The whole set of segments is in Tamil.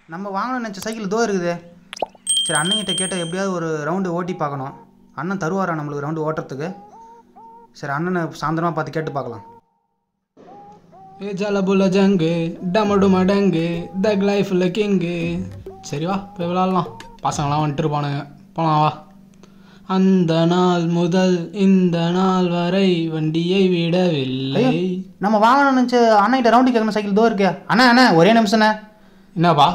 நம்ம வாங்கணும்னு நினச்ச சைக்கிள் தோ இருக்குது சரி அண்ணன்கிட்ட கேட்டால் எப்படியாவது ஒரு ரவுண்டு ஓட்டி பார்க்கணும் அண்ணன் தருவாரா நம்மளுக்கு ரவுண்டு ஓட்டுறதுக்கு சரி அண்ணனை சாயந்தரமாக பார்த்து கேட்டு பார்க்கலாம் ஏ ஜலபுல ஜங்கு டமடு மடங்கு தக் லைஃப்ல கிங்கு சரி வா போய் விளாட்லாம் பசங்களாம் வந்துட்டு இருப்பானுங்க போலாம் வா அந்த நாள் முதல் இந்த நாள் வரை வண்டியை விடவில்லை நம்ம வாங்கணும்னு நினச்ச அண்ணன்கிட்ட ரவுண்டு கேட்கணும் சைக்கிள் தோ இருக்கே அண்ணா அண்ணா ஒரே நிமிஷண்ணே என்னப்பா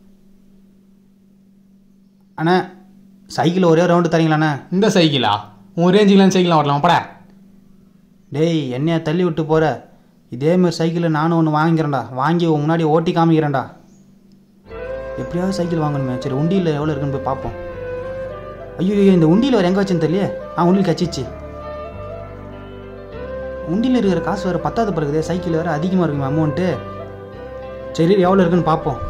அண்ணா சைக்கிள் ஒரே ரவுண்டு தரீங்களாண்ணே இந்த சைக்கிளா உன் ரேஞ்சுக்கெலாம் சைக்கிளாக வரலாம் பட டேய் என்னைய தள்ளி விட்டு போகிற இதேமாரி சைக்கிள் நானும் ஒன்று வாங்கிக்கிறேன்டா வாங்கி உன் முன்னாடி ஓட்டி காமிக்கிறேன்டா எப்படியாவது சைக்கிள் வாங்கணுமே சரி உண்டியில் எவ்வளோ இருக்குன்னு போய் பார்ப்போம் ஐயோ ஐயோ, இந்த உண்டியில் வேறு எங்கே வச்சுன்னு தெரியல ஆ உண்டியில் கச்சிச்சு உண்டியில் இருக்கிற காசு வேறு பத்தாவது பிறகுதே சைக்கிள் வேறு அதிகமாக இருக்குமே அமௌண்ட்டு சரி எவ்வளோ இருக்குன்னு பார்ப்போம்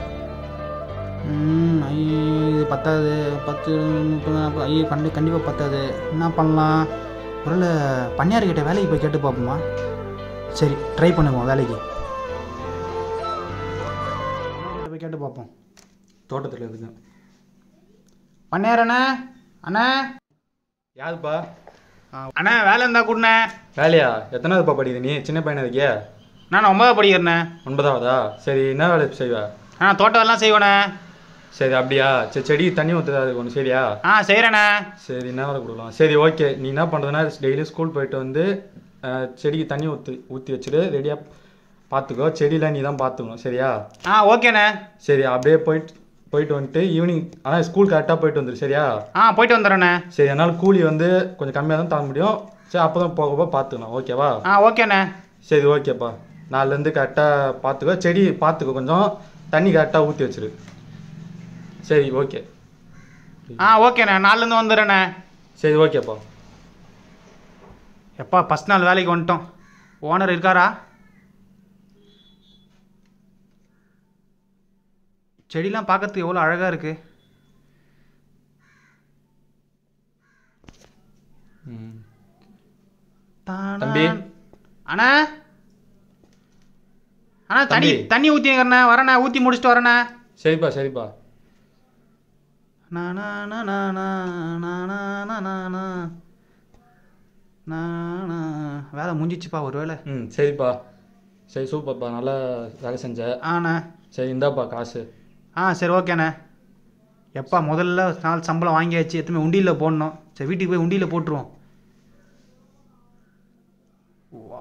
ம், ஐயோ இது பத்தாது பத்து முப்பது நாற்பது ஐயோ கண்டி கண்டிப்பாக பத்தாது என்ன பண்ணலாம் ஒருவேளை பண்ணையார்கிட்ட வேலைக்கு போய் கேட்டு பார்ப்போமா சரி ட்ரை பண்ணுவோம் வேலைக்கு பண்ணையார்கிட்ட போய் கேட்டு பார்ப்போம் தோட்டத்தில் இருக்கு பண்ணையார் அண்ணா அண்ணா யாருப்பா அண்ணா வேலை இருந்தா கூடண்ணே வேலையா எத்தனாவதுப்பா படிக்குது நீ சின்ன பையனா இருக்கியா நான் ஒன்பதாவது படிக்கிறேண்ணே ஒன்பதாவதா சரி என்ன வேலை செய்வ ஆ தோட்டம் எல்லாம் செய்வேண்ணே சரி அப்படியா சரி செடி தண்ணி ஊற்றுதா அதுக்கு ஒன்று சரியா ஆ செய்கிறேண்ணே சரி என்ன வேலை கொடுக்கலாம் சரி ஓகே நீ என்ன பண்ணுறதுனா டெய்லி ஸ்கூல் போயிட்டு வந்து அஹ், செடிக்கு தண்ணி ஊற்றி ஊற்றி வச்சுட்டு ரெடியாக பார்த்துக்கோ செடியெலாம் நீ தான் பார்த்துக்கணும் சரியா ஆ ஓகேண்ணே சரி அப்படியே போயிட்டு போயிட்டு வந்துட்டு ஈவினிங் ஆனால் ஸ்கூல் கரெக்டாக போயிட்டு வந்துரு சரியா ஆ போயிட்டு வந்துடுறேண்ணே சரி என்னால் கூலி வந்து கொஞ்சம் கம்மியாக தான் தர முடியும் சரி அப்போ தான் போக போக பார்த்துக்கலாம் ஓகேவா ஆ ஓகேண்ணே சரி ஓகேப்பா நாலுலேருந்து கரெக்டாக பார்த்துக்கோ செடி பார்த்துக்கோ கொஞ்சம் தண்ணி கரெக்டாக ஊற்றி வச்சிரு சரி ஓகே ஆ ஓகேண்ணே நாலுலேருந்து வந்துடுறேண்ணே சரி ஓகேப்பா எப்பா ஃபஸ்ட் நாள் வேலைக்கு வந்துட்டோம் ஓனர் இருக்காரா செடிலாம் பார்க்கறதுக்கு எவ்வளோ அழகாக இருக்கு ம் தானா- தம்பி. அண்ணா அண்ணா தண்ணி தம்பி. தண்ணி ஊற்றிங்கண்ணே வரண்ணே ஊற்றி முடிச்சுட்டு வரண்ணே சரிப்பா சரிப்பா நா, நா, நா, நா, நா, நா, நா, நா, நா, நா. நா, நா. வேலை முடிஞ்சிச்சுப்பா ஒரு வேலை ம் சரிப்பா சரி சூப்பர்ப்பா நல்லா வேலை செஞ்ச ஆண்ணே சரி இந்தாப்பா காசு ஆ சரி ஓகேண்ணே எப்பா முதல்ல நாள் சம்பளம் வாங்கியாச்சு எத்தனை உண்டியில் போடணும் சரி வீட்டுக்கு போய் உண்டியில் போட்டுருவோம் வா.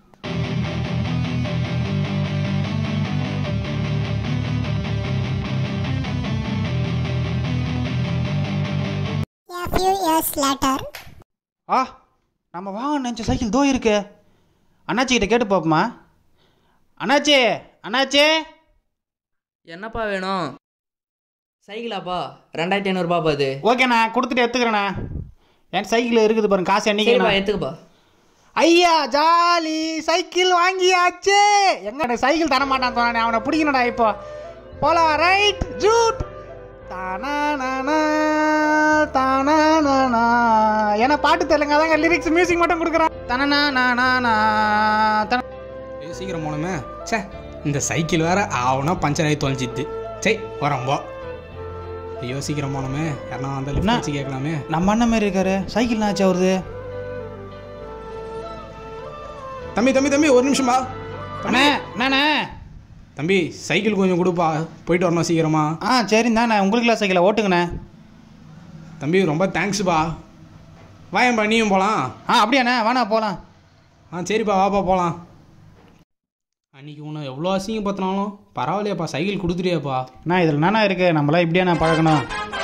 A few years later, ஆ நம்ம வாங்க நினச்ச சைக்கிள் தோ இருக்கு அண்ணாச்சி கிட்ட கேட்டு பார்ப்போமா அண்ணாச்சி அண்ணாச்சி என்னப்பா வேணும் சைக்கிளாப்பா ரெண்டாயிரத்தி ஐநூறுபாப்பா அது ஓகேண்ணா கொடுத்துட்டு எடுத்துக்கிறேண்ணா என் சைக்கிள் இருக்குது பாருங்க காசு சரிப்பா என்னைக்கு எடுத்துக்கப்பா ஐயா ஜாலி சைக்கிள் வாங்கியாச்சு எங்க எனக்கு சைக்கிள் தர மாட்டான் தோணானே அவனை பிடிக்கணும்டா இப்போ போலாம் ரைட் ஜூட் தானானானா, தானானானா. ஏன்னா பாட்டு தெலுங்கு அதாங்க லிரிக்ஸ் மியூசிக் மட்டும் கொடுக்குறான் தனனா ஏய், சீக்கிரம் போகணுமே ச்சே இந்த சைக்கிள் வேற ஆவுனா பஞ்சர் ஆகி தொலைஞ்சித்து சே வரம்போ ஐயோ சீக்கிரம் போகணுமே யாருனா வந்தால் என்ன? லிஃப்ட் வச்சு கேட்கலாமே நம்ம அண்ணன் மாதிரி இருக்காரு சைக்கிள் ஆச்சு அவருது தம்பி தம்பி தம்பி ஒரு நிமிஷமா அண்ணே என்னண்ணே தம்பி சைக்கிள் கொஞ்சம் கொடுப்பா போயிட்டு வரணும் சீக்கிரமா ஆ சரிந்தாண்ணே உங்களுக்குலாம் சைக்கிளை ஓட்டுங்கண்ணே தம்பி ரொம்ப தேங்க்ஸ்ப்பா வாயம்பா நீயும் போகலாம் ஆ அப்படியாண்ணே வாண்ணா போகலாம் ஆ சரிப்பா வாப்பா போகலாம் அன்னைக்கு உன்னை எவ்வளோ அசிங்கப்படுத்தினாலும் பரவாயில்லையாப்பா சைக்கிள் கொடுத்துட்டியாப்பா அண்ணா இதில் என்னண்ணா இருக்குது நம்மளாம் இப்படியா நான் பழகணும்